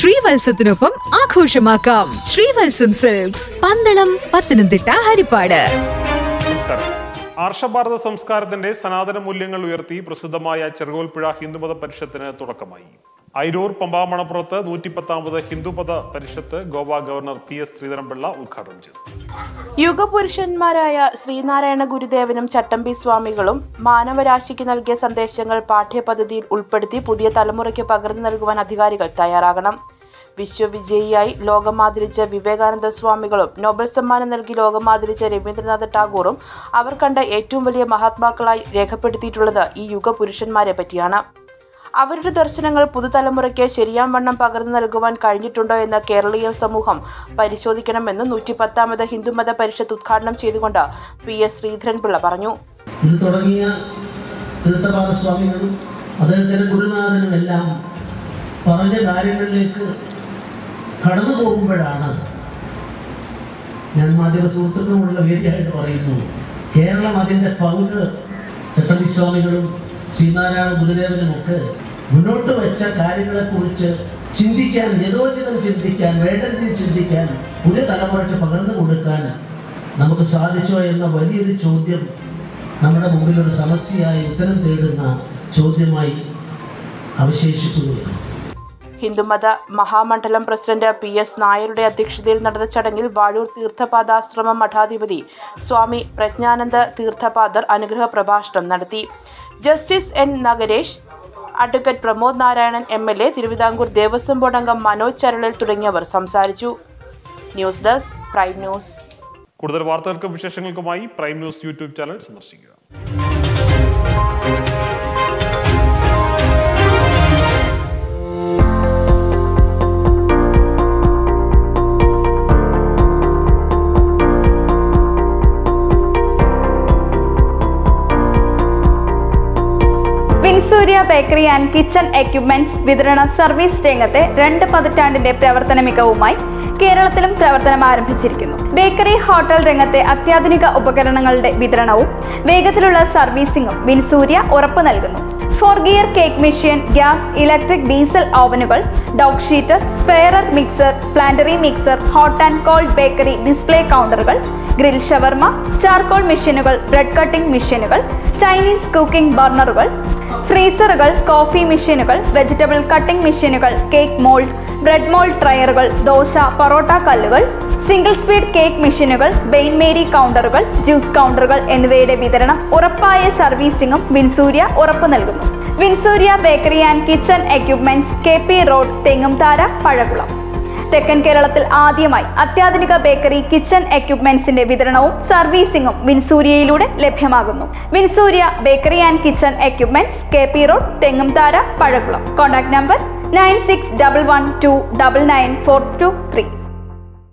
ശ്രീവത്സത്തിനൊപ്പം ആഘോഷമാക്കാം ശ്രീവത്സം സിൽക്സ് പന്തളം പത്തനംതിട്ട ഹരിപ്പാട് നമസ്കാരം ആർഷഭാരത സംസ്കാരത്തിന്റെ സനാതന മൂല്യങ്ങൾ ഉയർത്തി പ്രസിദ്ധമായ ചെറുകോൽപ്പുഴ ഹിന്ദുമത പരിഷത്തിന് തുടക്കമായി ഐരൂർ പമ്പാമണപ്പുറത്ത് നൂറ്റിപ്പത്താമത് Hindumatha Parishad Goa governor P S Sreedharan Pillai ഉദ്ഘാടനം ചെയ്തു യുഗപുരുഷന്മാരായ ശ്രീനാരായണ ഗുരുദേവനും ചട്ടമ്പി സ്വാമികളും മാനവരാശിക്ക് നൽകിയ സന്ദേശങ്ങൾ പാഠ്യപദ്ധതിയിൽ ഉൾപ്പെടുത്തി പുതിയ തലമുറയ്ക്ക് പകർന്നു നൽകുവാൻ അധികാരികൾ തയ്യാറാകണം വിശ്വവിജയിയായി ലോകമാദരിച്ച വിവേകാനന്ദ സ്വാമികളും നോബൽ സമ്മാനം നൽകി ലോകമാദരിച്ച രവീന്ദ്രനാഥ ടാഗോറും അവർ കണ്ട ഏറ്റവും വലിയ മഹാത്മാക്കളായി രേഖപ്പെടുത്തിയിട്ടുള്ളത് ഈ യുഗപുരുഷന്മാരെ പറ്റിയാണ് അവരുടെ ദർശനങ്ങൾ പുതുതലമുറയ്ക്ക് ശരിയാം വണ്ണം പകർന്നു നൽകുവാൻ കഴിഞ്ഞിട്ടുണ്ടോ എന്ന് കേരളീയ സമൂഹം പരിശോധിക്കണമെന്ന് നൂറ്റിപ്പത്താമത് ഹിന്ദുമത പരിഷത്ത് ഉദ്ഘാടനം ചെയ്തുകൊണ്ട് പി എസ് ശ്രീധരൻപിള്ള പറഞ്ഞു ഇത് തുടങ്ങിയ തീർത്ഥപാദസ്വാമികളും അദ്ദേഹത്തിൻ്റെ ഗുരുനാഥനും എല്ലാം പറഞ്ഞ കാര്യങ്ങളിലേക്ക് കടന്നു പോകുമ്പോഴാണ് ഞാൻ മാധ്യമ സുഹൃത്തുക്കളുമുള്ള വേദിയായിട്ട് പറയുന്നു കേരളം അതിൻ്റെ പങ്ക് ചട്ടമ്പിസ്വാമികളും ശ്രീനാരായണ ഗുരുദേവനുമൊക്കെ മുന്നോട്ട് വെച്ച കാര്യങ്ങളെക്കുറിച്ച് ചിന്തിക്കാൻ യഥോചിതം ചിന്തിക്കാൻ വേണ്ടതിൽ ചിന്തിക്കാൻ പുതിയ തലമുറയ്ക്ക് പകർന്നു കൊടുക്കാൻ നമുക്ക് സാധിച്ചോ എന്ന വലിയൊരു ചോദ്യം നമ്മുടെ മുമ്പിൽ ഒരു സമസ്യയായി ഉത്തരം തേടുന്ന ചോദ്യമായി അവശേഷിക്കുകയാണ് ഹിന്ദുമത മഹാമണ്ഡലം പ്രസിഡന്റ് പി എസ് നായരുടെ അധ്യക്ഷതയിൽ നടന്ന ചടങ്ങിൽ വാഴൂർ തീർത്ഥപാദാശ്രമം മഠാധിപതി സ്വാമി പ്രജ്ഞാനന്ദ തീർത്ഥപാദർ അനുഗ്രഹ പ്രഭാഷണം നടത്തി justice N Nagaresh advocate Pramod Narayanan M L A Thiruvithamkoor Devaswom board അംഗം മനോജ് ചരളിൽ തുടങ്ങിയവർ സംസാരിച്ചു ന്യൂസ് ഡെസ്ക് പ്രൈം ന്യൂസ് കൂടുതൽ വാർത്തകൾക്കും വിശേഷങ്ങൾക്കുമായി പ്രൈം ന്യൂസ് യൂട്യൂബ് ചാനൽ സന്ദർശിക്കുക Winsurya bakery and kitchen equipments വിതരണ സർവീസ് രംഗത്തെ രണ്ട് പതിറ്റാണ്ടിന്റെ പ്രവർത്തന മികവുമായി കേരളത്തിലും പ്രവർത്തനം ആരംഭിച്ചിരിക്കുന്നു ബേക്കറി ഹോട്ടൽ രംഗത്തെ അത്യാധുനിക ഉപകരണങ്ങളുടെ വിതരണവും വേഗത്തിലുള്ള സർവീസിംഗും വിൻസൂര്യ ഉറപ്പു നൽകുന്നു four gear cake machine gas electric diesel ഓവനുകൾ dough sheeter spiral mixer planetary mixer hot and cold bakery display കൗണ്ടറുകൾ ഗ്രിൽ ഷവർമ ചാർക്കോൾ മെഷീനുകൾ ബ്രെഡ് കട്ടിംഗ് മെഷീനുകൾ ചൈനീസ് കുക്കിംഗ് ബർണറുകൾ ഫ്രീസറുകൾ കോഫി മെഷീനുകൾ വെജിറ്റബിൾ കട്ടിംഗ് മെഷീനുകൾ കേക്ക് മോൾഡ് ബ്രെഡ് മോൾഡ് ട്രയറുകൾ ദോശ പൊറോട്ട കല്ലുകൾ സിംഗിൾ സ്പീഡ് കേക്ക് മെഷീനുകൾ ബെയിൻ മേരി കൗണ്ടറുകൾ ജ്യൂസ് കൗണ്ടറുകൾ എന്നിവയുടെ വിതരണം ഉറപ്പായ സർവീസിംഗും വിൻസൂര്യ ഉറപ്പു നൽകുന്നു Winsurya bakery and kitchen equipments K P road Thengumthara Pazhakulam തെക്കൻ കേരളത്തിൽ ആദ്യമായി അത്യാധുനിക ബേക്കറി കിച്ചൺ എക്യുപ്മെന്റ്സിന്റെ വിതരണവും സർവീസിംഗും വിൻസൂര്യയിലൂടെ ലഭ്യമാകുന്നു Winsurya bakery and kitchen equipments K P road Thengumthara Pazhakulam contact number nine six double one two double nine four two three